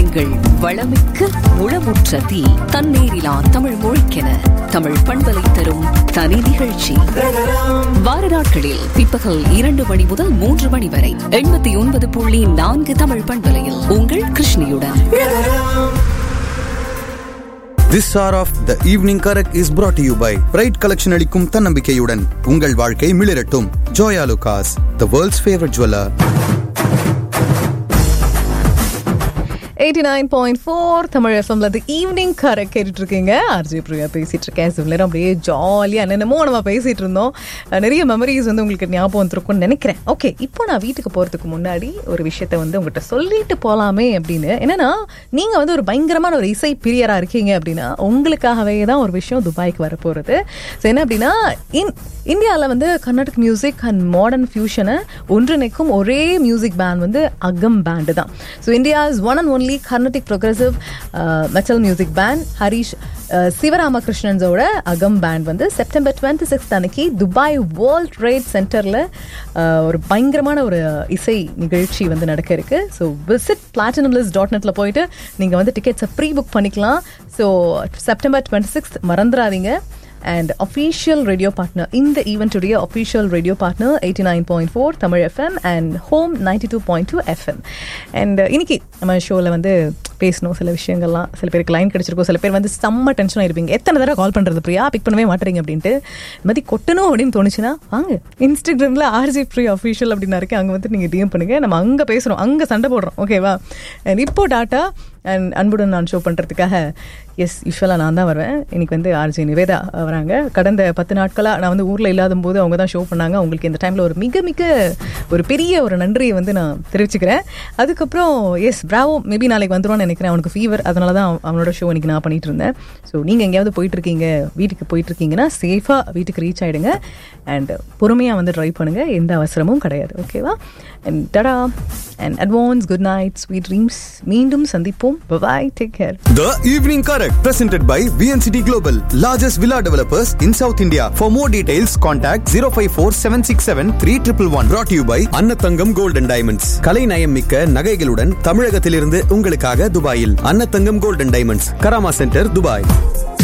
எங்கள் வளமிக்க முளமுற்ற தீ தன்னேரிலா தமிழ் மொழிக்கென தமிழ் பண்பலை தரும் தனி நிகழ்ச்சி வார நாட்களில் பிற்பகல் இரண்டு மணி முதல் மூன்று மணி வரை எண்பத்தி ஒன்பது புள்ளி நான்கு தமிழ் பண்பலையில் உங்கள் கிருஷ்ணியுடன் This hour of the evening correct is brought to you by bright collection அளிக்கும் தன்னம்பிக்கையுடன் உங்கள் வாழ்க்கை மிளிரட்டும் Joyalukkas the world's favourite jeweller eighty nine point four Tamil எஃப்எம்ல அது ஈவினிங் கரை கேட்டுட்டு இருக்கீங்க ஆர்ஜி பிரியா பேசிட்டு இருக்கேன் சிவலர் அப்படியே ஜாலியாக என்னென்னமோ நம்ம பேசிட்டு இருந்தோம் அஹ் நிறைய மெமரிஸ் வந்து உங்களுக்கு ஞாபகம் வந்திருக்கும்னு நினைக்கிறேன் ஓகே இப்போ நான் வீட்டுக்கு போகிறதுக்கு முன்னாடி ஒரு விஷயத்த வந்து உங்கள்கிட்ட சொல்லிட்டு போகலாமே அப்படின்னு என்னன்னா நீங்கள் வந்து ஒரு பயங்கரமான ஒரு இசை பிரியராக இருக்கீங்க அப்படின்னா உங்களுக்காகவே தான் ஒரு விஷயம் துபாய்க்கு வரப்போகிறது ஸோ என்ன அப்படின்னா இன் இந்தியாவில் வந்து கர்நாடிக் மியூசிக் அண்ட் மாடர்ன் ஃபியூஷனை ஒன்றிணைக்கும் ஒரே மியூசிக் பேண்ட் வந்து அகம் பேண்டு தான் so India's one and only Carnatic progressive metal music band Harish uh, சிவராமகிருஷ்ணன்ஸோட அகம் பேண்ட் வந்து செப்டம்பர் டுவெண்ட்டி சிக்ஸ்த் அன்னைக்கு துபாய் வேர்ல்ட் ட்ரேட் சென்டரில் ஒரு பயங்கரமான ஒரு இசை நிகழ்ச்சி வந்து நடக்க இருக்கு so visit platinum list dot நெட்டில் போயிட்டு நீங்கள் வந்து டிக்கெட்ஸை ப்ரீ புக் பண்ணிக்கலாம் ஸோ செப்டம்பர் டுவெண்ட்டி சிக்ஸ்த் மறந்துடாதீங்க அண்ட் அஃபீஷியல் ரேடியோ பார்ட்னர் இந்த ஈவெண்ட்டுடைய official radio partner eighty nine point four Tamil FM and home ninety two point two FM and இன்னைக்கு நம்ம ஷோவில் வந்து பேசணும் சில விஷயங்கள்லாம் சில பேருக்கு லைன் கிடைச்சிருக்கும் சில பேர் வந்து செம்ம டென்ஷனாக இருப்பீங்க எத்தனை தடவை கால் பண்ணுறது பிரியா பிக் பண்ணவே மாட்டேறீங்க அப்படின்ட்டு இந்த மாதிரி கொட்டணும் அப்படின்னு தோணுச்சுன்னா வாங்க இன்ஸ்டாகிராமில் ஆர்ஜி ஃப்ரீ அஃபீஷியல் அப்படின்னு இருக்கு அங்கே வந்து நீங்கள் டிஎம் பண்ணுங்கள் நம்ம அங்கே பேசுகிறோம் அங்கே சண்டை போடுறோம் ஓகேவா அண்ட் இப்போ டாட்டா அண்ட் அன்புடன் நான் ஷோ பண்ணுறதுக்காக எஸ் யூஸ்வலாக நான் தான் வருவேன் இன்னைக்கு வந்து ஆர்ஜி நிவேதா வராங்க கடந்த பத்து நாட்களாக நான் வந்து ஊரில் இல்லாத போது அவங்க தான் ஷோ பண்ணாங்க அவங்களுக்கு இந்த டைமில் ஒரு மிக மிக ஒரு பெரிய ஒரு நன்றியை வந்து நான் தெரிவிச்சுக்கிறேன் அதுக்கப்புறம் எஸ் பிராவோ மேபி நாளைக்கு வந்துருவான்னு நினைக்கிறேன் அவனுக்கு ஃபீவர் அதனால தான் அவ- அவனோட ஷோ இன்னைக்கு நான் பண்ணிட்டு இருந்தேன் ஸோ நீங்கள் எங்கேயாவது போயிட்டு இருக்கீங்க வீட்டுக்கு போயிட்டு இருக்கீங்கன்னா சேஃபாக வீட்டுக்கு ரீச் ஆயிடுங்க அண்ட் பொறுமையாக வந்து ட்ரைவ் பண்ணுங்க எந்த அவசரமும் கிடையாது ஓகேவா and tata and advance good night sweet dreams மீண்டும் சந்திப்போம் bye take care The Evening Correct presented by VNCT Global, largest villa developers in South India. For more details, contact 054-767-3111. Brought to you by Annathangam Gold and Diamonds. கலை நயம் மிக்க நகைகளுடன் தமிழகத்திலிருந்து உங்களுக்காக துபாயில் Annathangam Gold and Diamonds, Karama centre Dubai